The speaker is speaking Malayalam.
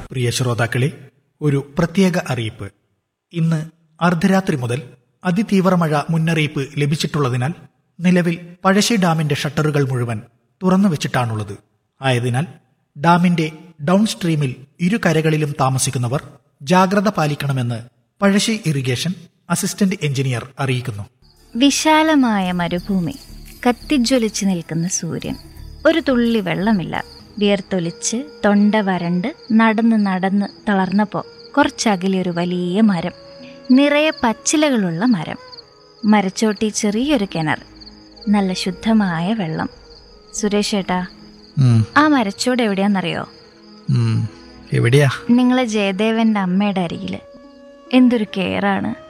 പ്രിയ ശ്രോതാക്കളെ ഒരു പ്രത്യേക അറിയിപ്പ് ഇന്ന് അർദ്ധരാത്രി മുതൽ അതിതീവ്ര മഴ മുന്നറിയിപ്പ് ലഭിച്ചിട്ടുള്ളതിനാൽ നിലവിൽ പഴശ്ശി ഡാമിന്റെ ഷട്ടറുകൾ മുഴുവൻ തുറന്നു വെച്ചിട്ടാണുള്ളത് ആയതിനാൽ ഡാമിന്റെ ഡൗൺ സ്ട്രീമിൽ ഇരു കരകളിലും താമസിക്കുന്നവർ ജാഗ്രത പാലിക്കണമെന്ന് പഴശ്ശി ഇറിഗേഷൻ അസിസ്റ്റന്റ് എഞ്ചിനീയർ അറിയിക്കുന്നു വിശാലമായ മരുഭൂമി കത്തിജ്വലിച്ച് നിൽക്കുന്ന സൂര്യൻ ഒരു തുള്ളി വെള്ളമില്ല വിയർത്തൊലിച്ച് തൊണ്ട വരണ്ട് നടന്ന് നടന്ന് തളർന്നപ്പോൾ കുറച്ചകലെ ഒരു വലിയ മരം നിറയെ പച്ചിലകളുള്ള മരം മരച്ചോട്ടി ചെറിയൊരു കിണർ നല്ല ശുദ്ധമായ വെള്ളം സുരേഷ് ഏട്ടാ ആ മരച്ചോട് എവിടെയാണെന്നറിയോ എവിടെയാ നിങ്ങളെ ജയദേവന്റെ അമ്മയുടെ അരികില് എന്തൊരു കെയറാണ്